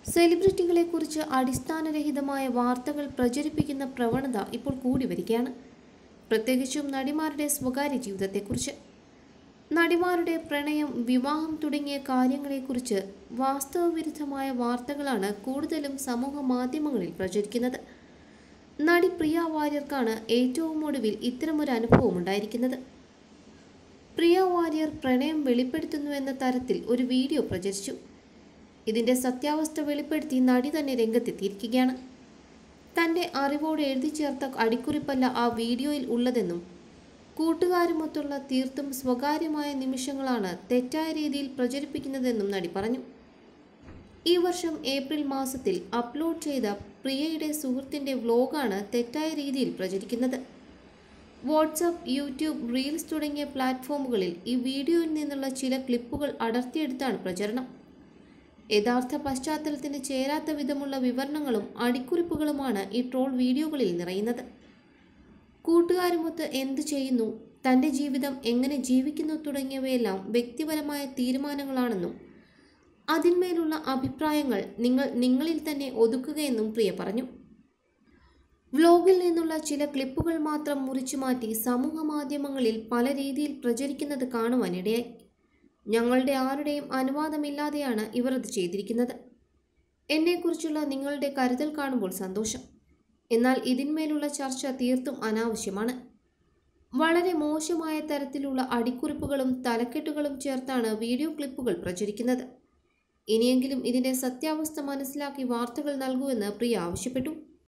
സെലിബ്രിറ്റികളെക്കുറിച്ച് അടിസ്ഥാനരഹിതമായ വാർത്തകൾ പ്രചരിപ്പിക്കുന്ന പ്രവണത ഇപ്പോൾ കൂടി വരികയാണ് പ്രത്യേകിച്ചും നടിമാരുടെ സ്വകാര്യ ജീവിതത്തെക്കുറിച്ച് നടിമാരുടെ പ്രണയം വിവാഹം തുടങ്ങിയ കാര്യങ്ങളെക്കുറിച്ച് വാസ്തവവിരുദ്ധമായ വാർത്തകളാണ് കൂടുതലും സമൂഹ മാധ്യമങ്ങളിൽ പ്രചരിക്കുന്നത് നടി പ്രിയ വാര്യർക്കാണ് ഏറ്റവും ഒടുവിൽ ഇത്തരമൊരു അനുഭവം ഉണ്ടായിരിക്കുന്നത് പ്രിയ വാര്യർ പ്രണയം വെളിപ്പെടുത്തുന്നുവെന്ന തരത്തിൽ ഒരു വീഡിയോ പ്രചരിച്ചു ഇതിന്റെ സത്യാവസ്ഥ വെളിപ്പെടുത്തി നടി തന്നെ രംഗത്തെത്തിയിരിക്കുകയാണ് തന്റെ അറിവോടെ എഴുതി ചേർത്ത അടിക്കുറിപ്പല്ല ആ വീഡിയോയിൽ ഉള്ളതെന്നും കൂട്ടുകാരുമൊത്തുള്ള തീർത്തും സ്വകാര്യമായ നിമിഷങ്ങളാണ് തെറ്റായ രീതിയിൽ പ്രചരിപ്പിക്കുന്നതെന്നും നടി പറഞ്ഞു ഈ വർഷം ഏപ്രിൽ മാസത്തിൽ അപ്ലോഡ് ചെയ്ത പ്രിയയുടെ സുഹൃത്തിൻ്റെ വ്ലോഗാണ് തെറ്റായ രീതിയിൽ പ്രചരിക്കുന്നത് വാട്സപ്പ് യൂട്യൂബ് റീൽസ് തുടങ്ങിയ പ്ലാറ്റ്ഫോമുകളിൽ ഈ വീഡിയോയിൽ നിന്നുള്ള ചില ക്ലിപ്പുകൾ അടർത്തിയെടുത്താണ് പ്രചരണം യഥാർത്ഥ പശ്ചാത്തലത്തിന് ചേരാത്ത വിധമുള്ള വിവരണങ്ങളും അടിക്കുറിപ്പുകളുമാണ് ഈ ട്രോൾ വീഡിയോകളിൽ നിറയുന്നത് കൂട്ടുകാരുമൊത്ത് എന്ത് ചെയ്യുന്നു തൻ്റെ ജീവിതം എങ്ങനെ ജീവിക്കുന്നു തുടങ്ങിയവയെല്ലാം വ്യക്തിപരമായ തീരുമാനങ്ങളാണെന്നും അതിന്മേലുള്ള അഭിപ്രായങ്ങൾ നിങ്ങൾ നിങ്ങളിൽ തന്നെ ഒതുക്കുകയെന്നും പ്രിയ പറഞ്ഞു വ്ലോഗിൽ നിന്നുള്ള ചില ക്ലിപ്പുകൾ മാത്രം മുറിച്ചു മാറ്റി സമൂഹ മാധ്യമങ്ങളിൽ പല രീതിയിൽ പ്രചരിക്കുന്നത് കാണുവാനിടയായി ഞങ്ങളുടെ ആരുടെയും അനുവാദമില്ലാതെയാണ് ഇവർ അത് ചെയ്തിരിക്കുന്നത് എന്നെക്കുറിച്ചുള്ള നിങ്ങളുടെ കരുതൽ കാണുമ്പോൾ സന്തോഷം എന്നാൽ ഇതിന്മേലുള്ള ചർച്ച തീർത്തും അനാവശ്യമാണ് വളരെ മോശമായ തരത്തിലുള്ള അടിക്കുറിപ്പുകളും തലക്കെട്ടുകളും ചേർത്താണ് വീഡിയോ ക്ലിപ്പുകൾ പ്രചരിക്കുന്നത് ഇനിയെങ്കിലും ഇതിൻ്റെ സത്യാവസ്ഥ മനസ്സിലാക്കി വാർത്തകൾ നൽകുമെന്ന് പ്രിയ ആവശ്യപ്പെട്ടു